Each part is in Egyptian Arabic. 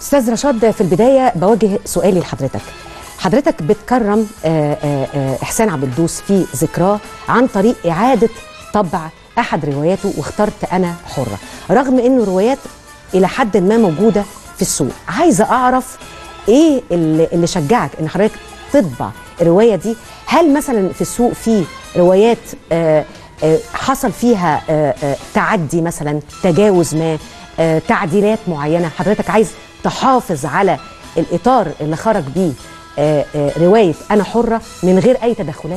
استاذ رشاد في البدايه بوجه سؤالي لحضرتك حضرتك بتكرم آه، آه، آه، احسان عبد الدوس في ذكراه عن طريق اعاده طبع احد رواياته واخترت انا حره رغم انه روايات الى حد ما موجوده في السوق عايزه اعرف ايه اللي, اللي شجعك ان حضرتك تطبع الروايه دي هل مثلا في السوق في روايات آه، آه، حصل فيها آه، آه، تعدي مثلا تجاوز ما آه، تعديلات معينه حضرتك عايز تحافظ على الاطار اللي خرج بيه آه، آه، روايه انا حره من غير اي تدخلات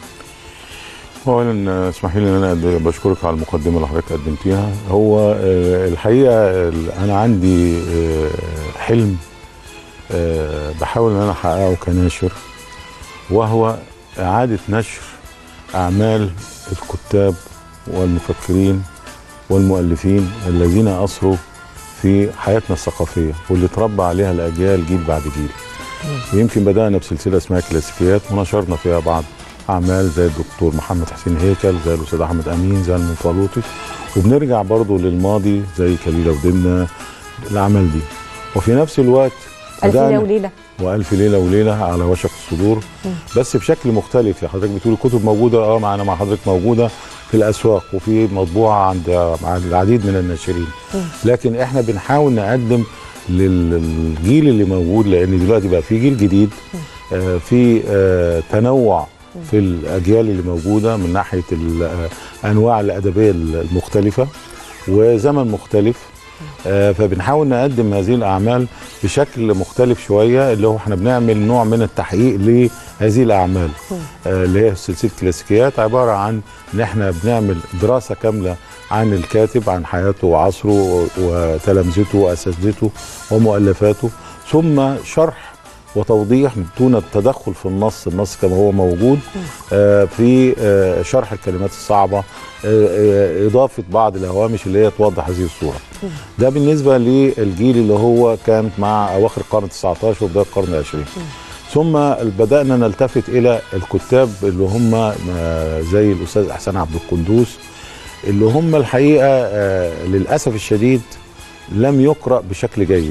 اولا آه، اسمحي لي ان انا أد- بشكرك على المقدمه اللي حضرتك قدمتيها هو آه، الحقيقه ال- انا عندي آه، حلم آه، بحاول ان انا احققه كناشر وهو اعاده نشر اعمال الكتاب والمفكرين والمؤلفين الذين اثروا في حياتنا الثقافيه واللي اتربى عليها الاجيال جيل بعد جيل ويمكن بدانا بسلسله اسمها كلاسيكيات ونشرنا فيها بعض اعمال زي الدكتور محمد حسين هيكل زي الاستاذ احمد امين زي المنفلوطي وبنرجع برضو للماضي زي كليله ودمنه الاعمال دي وفي نفس الوقت الف ليله بدأنا- وليله والف ليله وليله على وشك الصدور بس بشكل مختلف يا حضرتك بتقول الكتب موجوده اه معنا مع حضرتك موجوده في الاسواق وفي مطبوعه عند عند العديد من الناشرين لكن احنا بنحاول نقدم للجيل اللي موجود لان دلوقتي بقى في جيل جديد آه في آه تنوع في الاجيال اللي موجوده من ناحيه الانواع الادبيه المختلفه وزمن مختلف آه، فبنحاول نقدم هذه الاعمال بشكل مختلف شويه اللي هو احنا بنعمل نوع من التحقيق لهذه الاعمال آه، اللي هي سلسله كلاسيكيات عباره عن ان احنا بنعمل دراسه كامله عن الكاتب عن حياته وعصره وتلامذته واساتذته ومؤلفاته ثم شرح وتوضيح دون التدخل في النص النص كما هو موجود آه، في آه، شرح الكلمات الصعبة آه، آه، إضافة بعض الهوامش اللي هي توضح هذه الصورة ده بالنسبة للجيل اللي هو كان مع أواخر القرن 19 وبداية القرن العشرين ثم بدأنا نلتفت إلى الكتاب اللي هم آه، زي الأستاذ إحسان عبد القدوس اللي هم الحقيقة آه، للأسف الشديد لم يقرأ بشكل جيد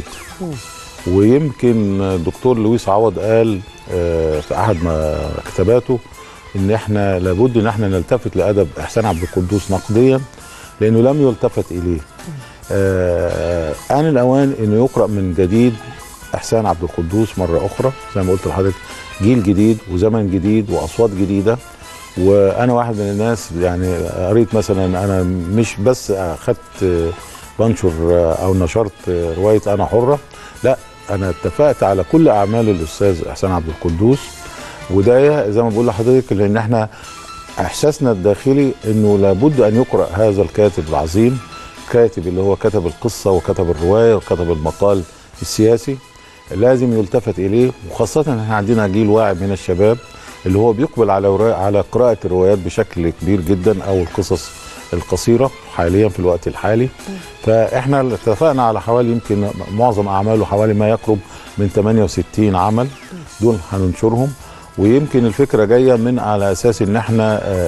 ويمكن الدكتور لويس عوض قال آه، في احد ما كتاباته ان احنا لابد ان احنا نلتفت لادب احسان عبد القدوس نقديا لانه لم يلتفت اليه آه، ان الاوان انه يقرا من جديد احسان عبد القدوس مره اخرى زي ما قلت لحضرتك جيل جديد وزمن جديد واصوات جديده وانا واحد من الناس يعني قريت مثلا انا مش بس اخدت بنشر او نشرت روايه انا حره لا انا اتفقت على كل اعمال الاستاذ احسان عبد القدوس وده زي ما بقول لحضرتك لان احنا احساسنا الداخلي انه لابد ان يقرا هذا الكاتب العظيم كاتب اللي هو كتب القصه وكتب الروايه وكتب المقال السياسي لازم يلتفت اليه وخاصه ان احنا عندنا جيل واعي من الشباب اللي هو بيقبل على ورا- على قراءه الروايات بشكل كبير جدا او القصص القصيره حاليا في الوقت الحالي فاحنا اتفقنا على حوالي يمكن معظم اعماله حوالي ما يقرب من 68 عمل دول هننشرهم ويمكن الفكره جايه من على اساس ان احنا آآ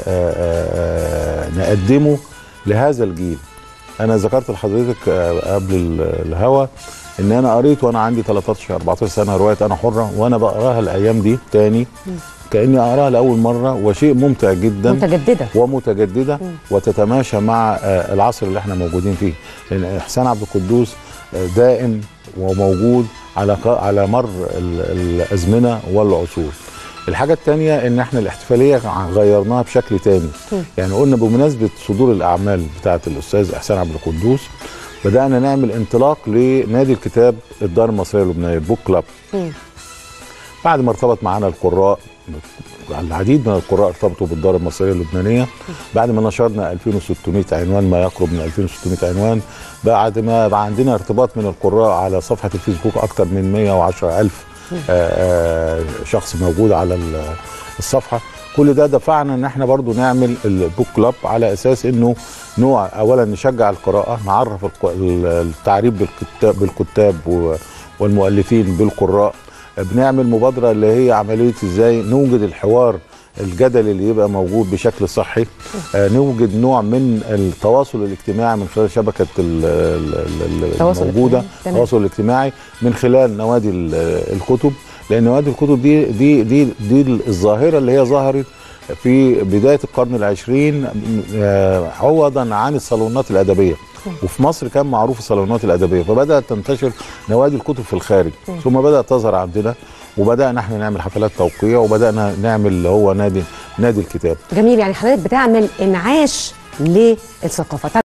آآ نقدمه لهذا الجيل انا ذكرت لحضرتك آه، قبل ال- الهوا ان انا قريت وانا عندي 13 14 سنه روايه انا حره وانا بقراها الايام دي تاني كاني اقراها لاول مره وشيء ممتع جدا متجدده ومتجدده وتتماشى مع آه، العصر اللي احنا موجودين فيه لان احسان عبد القدوس آه، دائم وموجود على ق- على مر ال- الازمنه والعصور الحاجة التانية ان احنا الاحتفالية غيرناها بشكل تاني يعني قلنا بمناسبة صدور الاعمال بتاعة الاستاذ احسان عبد القدوس بدأنا نعمل انطلاق لنادي الكتاب الدار المصرية اللبنانية البوك كلاب مم. بعد ما ارتبط معانا القراء العديد من القراء ارتبطوا بالدار المصريه اللبنانيه بعد ما نشرنا 2600 عنوان ما يقرب من 2600 عنوان بعد ما بقى عندنا ارتباط من القراء على صفحه الفيسبوك اكثر من 110 الف آه، آه، شخص موجود على ال- الصفحه كل ده دفعنا ان احنا برضو نعمل البوك كلاب على اساس انه نوع اولا نشجع القراءه نعرف الق- التعريف بالكتاب بالكتاب و- والمؤلفين بالقراء بنعمل مبادره اللي هي عمليه ازاي نوجد الحوار الجدل اللي يبقى موجود بشكل صحي آه نوجد نوع من التواصل الاجتماعي من خلال شبكه ال- ال- ال- التواصل الموجوده الاجتماعي. تمام. التواصل الاجتماعي من خلال نوادي ال- الكتب لان نوادي الكتب دي دي دي دي الظاهره اللي هي ظهرت في بدايه القرن العشرين آه، عوضا عن الصالونات الادبيه وفي مصر كان معروف الصالونات الادبيه فبدات تنتشر نوادي الكتب في الخارج ثم بدات تظهر عندنا وبدانا احنا نعمل حفلات توقيع وبدانا نعمل اللي هو نادي نادي الكتاب جميل يعني حضرتك بتعمل انعاش للثقافه